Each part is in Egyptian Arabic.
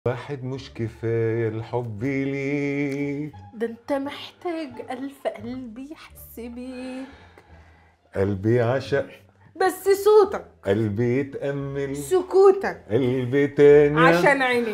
واحد مش كفاية الحب ليك ده انت محتاج ألف قلب يحس بيك قلبي عشق بس صوتك قلبي يتأمل سكوتك قلبي تاني عشان عينيك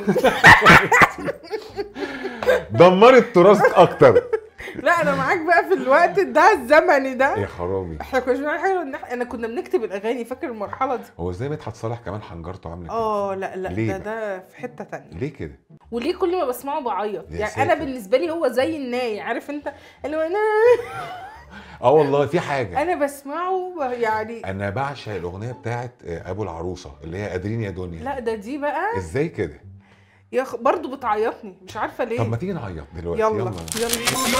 دمرت تراثك اكتر لا انا معاك بقى في الوقت ده الزمني ده يا خرابي احنا كنا بنعمل حاجه إن إحنا- انا كنا بنكتب الاغاني فاكر المرحله دي هو ازاي مدحت صالح كمان حنجرته عامله كده اه لا لا ليه ده بقى؟ ده في حته تانية ليه كده وليه كل ما بسمعه بعيط يا يعني انا ساتر. بالنسبه لي هو زي الناي عارف انت اللي هو انا اه والله في حاجه انا بسمعه يعني انا بعشق الاغنيه بتاعت آه، ابو العروسه اللي هي قادرين يا دنيا لا ده دي بقى ازاي كده يا أخ... برضه بتعيطني مش عارفه ليه طب ما تيجي نعيط دلوقتي يلا يلا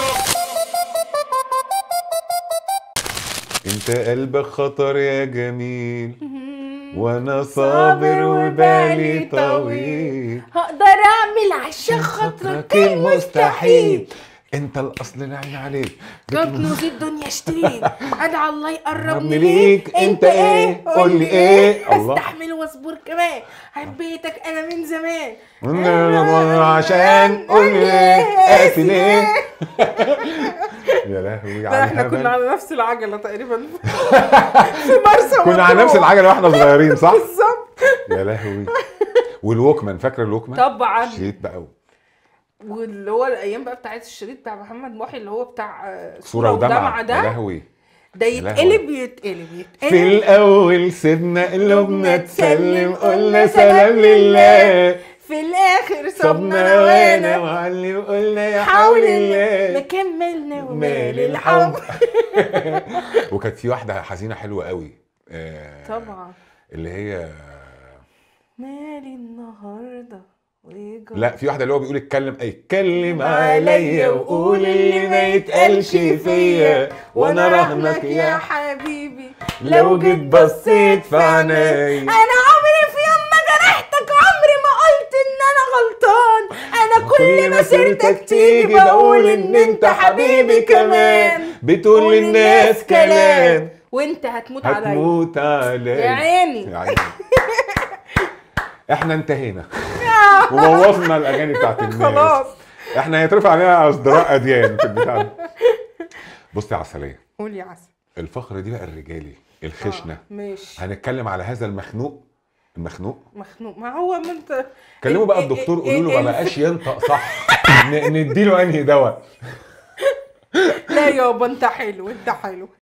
انت قلبك خطر يا جميل وانا صابر صابر وبالي وبالي طويل. طويل هقدر اعمل عشان خاطرك المستحيل انت الاصل العين عليك كنوز الدنيا اشتريك ادعى الله يقربني قربني ليك ليك انت ايه قول لي ايه الله استحمل واصبر كمان حبيتك انا من زمان عشان قول لي ايه قاسي ليه يا لهوي لا على احنا كنا الهبل على نفس العجله تقريبا في مرسى كنا على نفس مطروح. العجله واحنا صغيرين صح بالظبط يا لهوي والوكمان فاكره الوكمان طبعا شريط بقى واللي هو الايام بقى بتاعت الشريط بتاع محمد محي اللي هو بتاع آه، صوره ودمعه يا ده لهوي ده يا لهوي. يتقلب يتقلب في يتقلب الاول سيبنا قلوبنا تسلم قلنا سلام لله في الاخر صبنا صبنا وانا وانا وعلي وقلنا يا حاول حول الله الله مكملنا ومال مال الحب الحب وكانت في واحده حزينه حلوه قوي آه، طبعا اللي هي مالي النهارده ويجر لا في واحده اللي هو بيقول اتكلم اي اتكلم عليا وقول اللي ما يتقالش فيا وانا رهنك يا حبيبي لو جيت بصيت في عيني انا عمري في يوم ما جرحتك عمري ما قلت ان انا غلطان انا كل ما سيرتك تيجي بقول ان انت حبيبي كمان بتقول للناس كلام وانت هتموت عليا هتموت عليا يا عيني يا عيني احنا انتهينا وبوظنا الاغاني بتاعت الناس خلاص احنا هيترفع علينا ازدراء اديان في البتاع ده. بصي يا عسليه قول يا عسل الفقره دي بقى الرجالي الخشنه آه، ماشي هنتكلم على هذا المخنوق المخنوق مخنوق ما هو ما انت كلموا بقى إيه- الدكتور إيه- قولوا له ما إيه- بقاش ينطق صح ن- نديله انهي دواء لا يابا انت حلو انت حلو